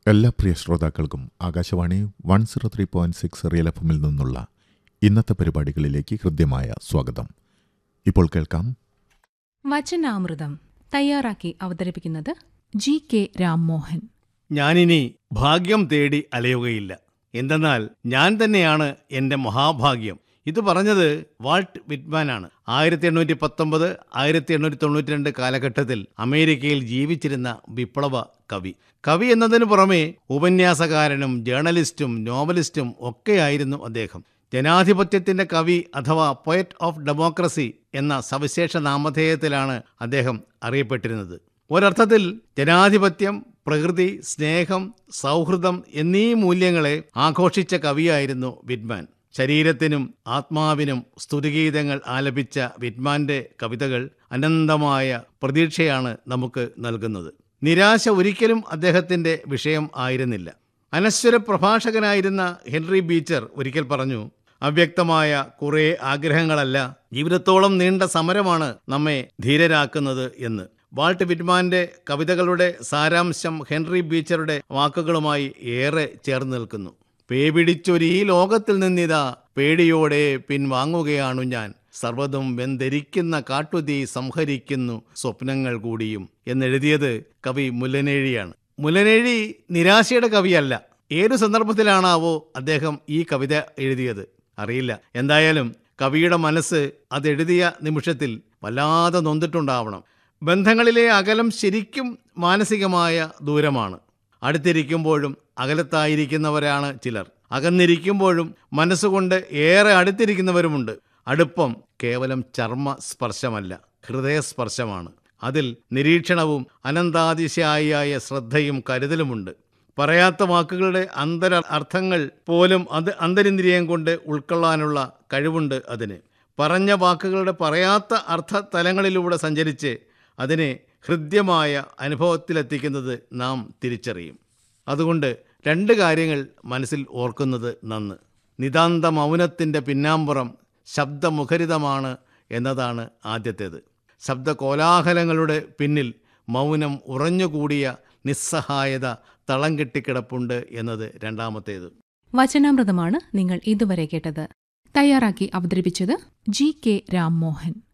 എല്ലാ പ്രിയ ശ്രോതാക്കൾക്കും Akashvani one zero three point six real എഫമിൽ നിന്നുള്ള ഇന്നത്തെ പരിപാടികളിലേക്ക് ഹൃദ്യമായ സ്വാഗതം ഇപ്പോൾ കേൾക്കാം വചനാമൃതം തയ്യാറാക്കി അവതരിപ്പിക്കുന്നത് ജി കെ രാംമോഹൻ ഞാനിനി ഭാഗ്യം തേടി അലയുകയില്ല എന്തെന്നാൽ ഞാൻ തന്നെയാണ് എൻ്റെ മഹാഭാഗ്യം ഇത് പറഞ്ഞത് വാൾട്ട് വിറ്റ്മാനാണ് ആയിരത്തി എണ്ണൂറ്റി പത്തൊമ്പത് ആയിരത്തി എണ്ണൂറ്റി തൊണ്ണൂറ്റി രണ്ട് കാലഘട്ടത്തിൽ അമേരിക്കയിൽ ജീവിച്ചിരുന്ന വിപ്ലവ കവി കവി എന്നതിനു പുറമെ ഉപന്യാസകാരനും ജേർണലിസ്റ്റും നോവലിസ്റ്റും ഒക്കെയായിരുന്നു അദ്ദേഹം ജനാധിപത്യത്തിന്റെ കവി അഥവാ പൊയറ്റ് ഓഫ് ഡെമോക്രസി എന്ന സവിശേഷ നാമധേയത്തിലാണ് അദ്ദേഹം അറിയപ്പെട്ടിരുന്നത് ഒരർത്ഥത്തിൽ ജനാധിപത്യം പ്രകൃതി സ്നേഹം സൗഹൃദം എന്നീ മൂല്യങ്ങളെ ആഘോഷിച്ച കവിയായിരുന്നു വിറ്റ്മാൻ ശരീരത്തിനും ആത്മാവിനും സ്തുതിഗീതങ്ങൾ ആലപിച്ച വിറ്റ്മാന്റെ കവിതകൾ അനന്തമായ പ്രതീക്ഷയാണ് നമുക്ക് നൽകുന്നത് നിരാശ ഒരിക്കലും അദ്ദേഹത്തിന്റെ വിഷയം ആയിരുന്നില്ല അനശ്വര പ്രഭാഷകനായിരുന്ന ഹെൻറി ബീച്ചർ ഒരിക്കൽ പറഞ്ഞു അവ്യക്തമായ കുറേ ആഗ്രഹങ്ങളല്ല ജീവിതത്തോളം നീണ്ട സമരമാണ് നമ്മെ ധീരരാക്കുന്നത് എന്ന് വാൾട്ട് വിറ്റ്മാന്റെ കവിതകളുടെ സാരാംശം ഹെൻറി ബീച്ചറുടെ വാക്കുകളുമായി ഏറെ ചേർന്ന് നിൽക്കുന്നു പേപിടിച്ചൊരു ഈ ലോകത്തിൽ നിന്നിതാ പേടിയോടെ പിൻവാങ്ങുകയാണു ഞാൻ സർവ്വതും വെന്തിരിക്കുന്ന കാട്ടുതീ സംഹരിക്കുന്നു സ്വപ്നങ്ങൾ കൂടിയും എന്നെഴുതിയത് കവി മുല്ലനേഴിയാണ് മുല്ലനേഴി നിരാശയുടെ കവിയല്ല ഏതു സന്ദർഭത്തിലാണാവോ അദ്ദേഹം ഈ കവിത എഴുതിയത് അറിയില്ല എന്തായാലും കവിയുടെ മനസ്സ് അതെഴുതിയ നിമിഷത്തിൽ വല്ലാതെ നൊന്നിട്ടുണ്ടാവണം ബന്ധങ്ങളിലെ അകലം ശരിക്കും മാനസികമായ ദൂരമാണ് അടുത്തിരിക്കുമ്പോഴും അകലത്തായിരിക്കുന്നവരാണ് ചിലർ അകന്നിരിക്കുമ്പോഴും മനസ്സുകൊണ്ട് ഏറെ അടുത്തിരിക്കുന്നവരുമുണ്ട് അടുപ്പം കേവലം ചർമ്മ സ്പർശമല്ല ഹൃദയസ്പർശമാണ് അതിൽ നിരീക്ഷണവും അനന്താതിശയായ ശ്രദ്ധയും കരുതലുമുണ്ട് പറയാത്ത വാക്കുകളുടെ അന്തര അർത്ഥങ്ങൾ പോലും അത് അന്തരിന്ദ്രിയം കൊണ്ട് ഉൾക്കൊള്ളാനുള്ള കഴിവുണ്ട് അതിന് പറഞ്ഞ വാക്കുകളുടെ പറയാത്ത അർത്ഥ തലങ്ങളിലൂടെ സഞ്ചരിച്ച് അതിനെ ഹൃദ്യമായ അനുഭവത്തിലെത്തിക്കുന്നത് നാം തിരിച്ചറിയും അതുകൊണ്ട് രണ്ട് കാര്യങ്ങൾ മനസ്സിൽ ഓർക്കുന്നത് നന്ന് നിതാന്ത മൗനത്തിൻ്റെ പിന്നാമ്പുറം ശബ്ദമുഖരിതമാണ് എന്നതാണ് ആദ്യത്തേത് ശബ്ദകോലാഹലങ്ങളുടെ പിന്നിൽ മൗനം ഉറഞ്ഞുകൂടിയ നിസ്സഹായത തളം കെട്ടിക്കിടപ്പുണ്ട് എന്നത് രണ്ടാമത്തേത് വചനാമൃതമാണ് നിങ്ങൾ ഇതുവരെ കേട്ടത് തയ്യാറാക്കി അവതരിപ്പിച്ചത് ജി കെ രാംമോഹൻ